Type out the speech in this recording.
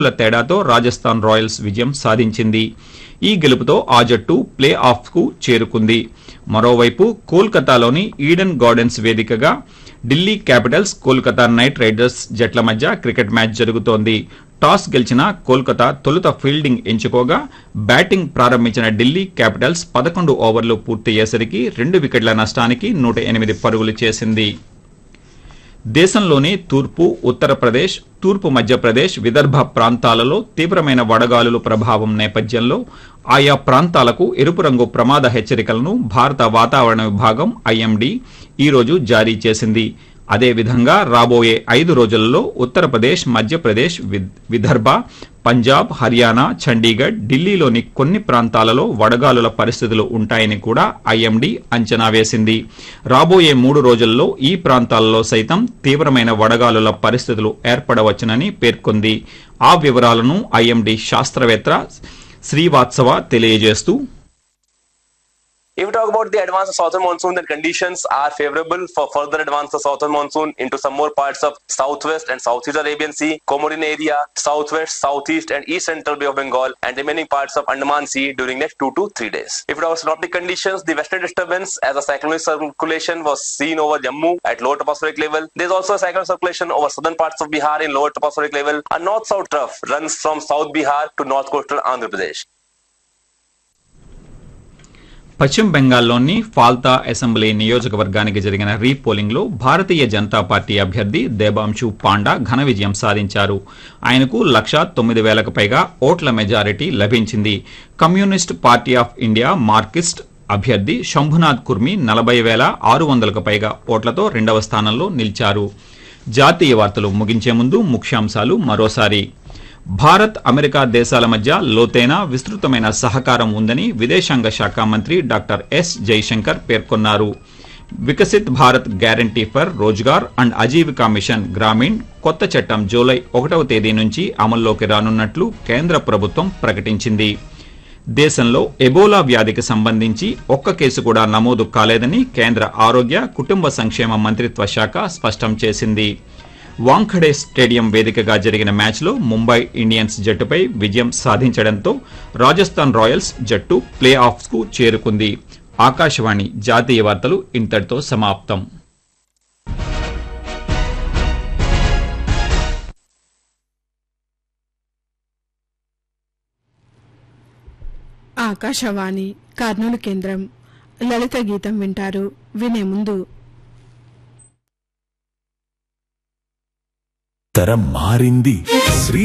ల తేడాతో రాజస్థాన్ రాయల్స్ విజయం సాధించింది ఈ గెలుపుతో ఆ జట్టు ప్లే ఆఫ్ కు చేరుకుంది మరోవైపు కోల్కతాలోని ఈడెన్ గార్డెన్స్ వేదికగా Delhi Capitals Kolkata Knight Riders జట్ల మధ్య క్రికెట్ మ్యాచ్ జరుగుతోంది టాస్ గెలిచిన కోల్కతా తొలుత ఫీల్డింగ్ ఎంచుకోగా బ్యాటింగ్ ప్రారంభించిన ఢిల్లీ క్యాపిటల్స్ పదకొండు ఓవర్లు పూర్తయ్యేసరికి రెండు వికెట్ల నష్టానికి నూట ఎనిమిది పరుగులు చేసింది దేశంలోని తూర్పు ఉత్తరప్రదేశ్ తూర్పు మధ్యప్రదేశ్ విదర్భ ప్రాంతాలలో తీవ్రమైన వడగాలుల ప్రభావం నేపథ్యంలో ఆయా ప్రాంతాలకు ఎరుపు రంగు ప్రమాద హెచ్చరికలను భారత వాతావరణ విభాగం ఐఎండీ ఈరోజు జారీ చేసింది అదేవిధంగా రాబోయే ఐదు రోజులలో ఉత్తరప్రదేశ్ మధ్యప్రదేశ్ విద్- విదర్భ పంజాబ్ హర్యానా చండీగఢ్ ఢిల్లీలోని కొన్ని ప్రాంతాలలో వడగాలుల పరిస్థితులు ఉంటాయని కూడా ఐఎండీ అంచనా వేసింది రాబోయే మూడు రోజుల్లో ఈ ప్రాంతాలలో సైతం తీవ్రమైన వడగాలుల పరిస్థితులు ఏర్పడవచ్చునని పేర్కొంది ఆ వివరాలను ఐఎండీ శాస్త్రవేత్త శ్రీవాత్సవ తెలియజేస్తూ If we talk about the advance of southern monsoon, then conditions are favorable for further advance of southern monsoon into some more parts of southwest and southeast Arabian Sea, Comorin area, southwest, southeast, and east central Bay of Bengal, and remaining parts of Andaman Sea during next two to three days. If we talk about synoptic conditions, the western disturbance as a cyclonic circulation was seen over Jammu at lower tropospheric level. There's also a cyclonic circulation over southern parts of Bihar in lower tropospheric level. A north-south trough runs from South Bihar to north coastal Andhra Pradesh. పశ్చిమ బెంగాల్లోని ఫాల్తా assembly నియోజకవర్గానికి జరిగిన repolling లో భారతీయ Janata party అభ్యర్థి దేబాంశు panda ఘన విజయం సాధించారు ఆయనకు లక్ష తొమ్మిది వేలకు పైగా ఓట్ల మెజారిటీ లభించింది Communist Party of India Marxist అభ్యర్థి శంభునాథ్ కుర్మి నలభై వేల ఆరు వందలకు పైగా ఓట్లతో రెండవ స్థానంలో నిలిచారు జాతీయ వార్తలు ముగించే ముందు ముఖ్యాంశాలు మరోసారి భారత్ అమెరికా దేశాల మధ్య లోతైన విస్తృతమైన సహకారం ఉందని విదేశాంగ శాఖ మంత్రి డాక్టర్ ఎస్ జైశంకర్ పేర్కొన్నారు Viksit Bharat guarantee for Rozgar and Ajeevika mission Grameen కొత్త చట్టం జూలై ఒకటవ తేదీ నుంచి అమల్లోకి రానున్నట్లు కేంద్ర ప్రభుత్వం ప్రకటించింది దేశంలో ఎబోలా వ్యాధికి సంబంధించి ఒక్క కేసు కూడా నమోదు కాలేదని కేంద్ర ఆరోగ్య కుటుంబ సంక్షేమ మంత్రిత్వ శాఖ స్పష్టం చేసింది వాంఖడే స్టేడియం వేదికగా జరిగిన మ్యాచ్లో ముంబై ఇండియన్స్ జట్టుపై విజయం సాధించడంతో రాజస్థాన్ రాయల్స్ జట్టు ప్లే ఆఫ్స్ కు చేరుకుంది ఆకాశవాణి జాతీయ వార్తలు ఇంతటితో సమాప్తం ఆకాశవాణి కర్నూలు కేంద్రం లలిత గీతం వింటారు వినే ముందు తరం మారింది శ్రీ